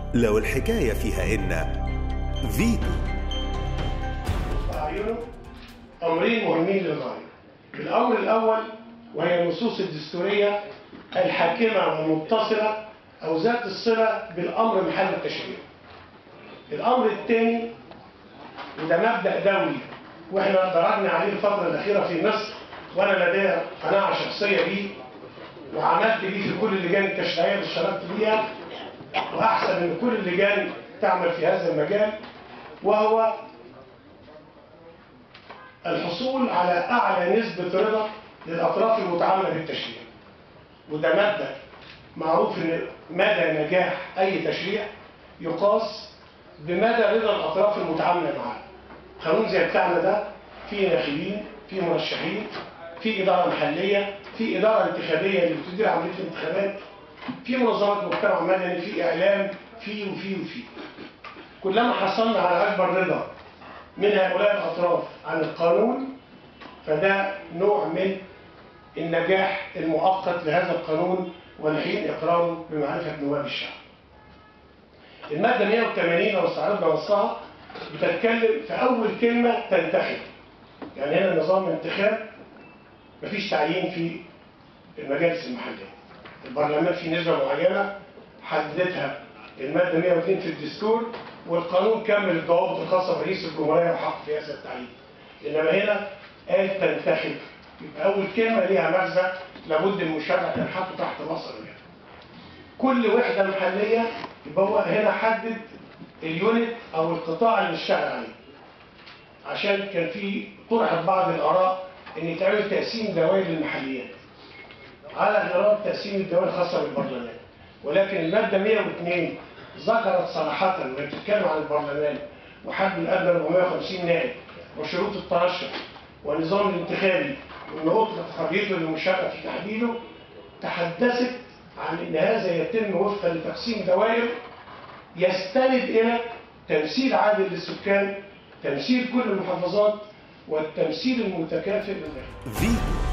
لو الحكاية فيها إن فيتو أعينه أمرين مهمين للغاية الأمر الأول وهي النصوص الدستورية الحاكمة والمتصلة أو ذات الصلة بالأمر محل التشريع الأمر الثاني وده مبدأ دولي وإحنا درجنا عليه الفترة الأخيرة في مصر وأنا لدي قناعة شخصية بيه وعملت بيه في كل اللجان التشريعية اللي اشتغلت بيها وأحسن من كل اللجان تعمل في هذا المجال وهو الحصول على أعلى نسبة رضا للأطراف المتعاملة بالتشريع وده مبدأ معروف إن مدى نجاح أي تشريع يقاس بمدى رضا الأطراف المتعاملة معاه قانون زي بتاعنا ده فيه ناخبين فيه مرشحين في إدارة محلية في إدارة انتخابية اللي بتدير عملية الانتخابات في منظمات مجتمع مدني في إعلام في وفي وفي كلما حصلنا على أكبر رضا من هؤلاء الأطراف عن القانون فده نوع من النجاح المؤقت لهذا القانون والحين إقراره بمعرفة نواب الشعب. المادة 180 لو استعرضنا نصها بتتكلم في أول كلمة تنتخب. يعني هنا نظام الانتخاب مفيش تعيين في المجالس المحلية. البرلمان في نسبة معينة حددتها المادة 102 في الدستور والقانون كمل الضوابط الخاصة برئيس الجمهورية وحق في هذا التعيين. إنما هنا قال تنتخب يبقى أول كلمة ليها مغزى لابد المشرع كان حاطه تحت مصر يعني. كل وحدة محلية يبقى هو هنا حدد اليونت أو القطاع اللي اشتغل عليه. عشان كان في طرحت بعض الآراء إن يتعمل تقسيم دوائر المحليات. على غرار تقسيم الدوائر الخاصة بالبرلمان. ولكن المادة 102 ذكرت صراحة وهي بتتكلم عن البرلمان وحد الأدنى 450 نائب وشروط الترشح والنظام الانتخابي وان اطلق حريته للمشاركه في تحديده تحدثت عن ان هذا يتم وفقا لتقسيم دوائر يستند الى تمثيل عادل للسكان تمثيل كل المحافظات والتمثيل المتكافئ للغير فيتو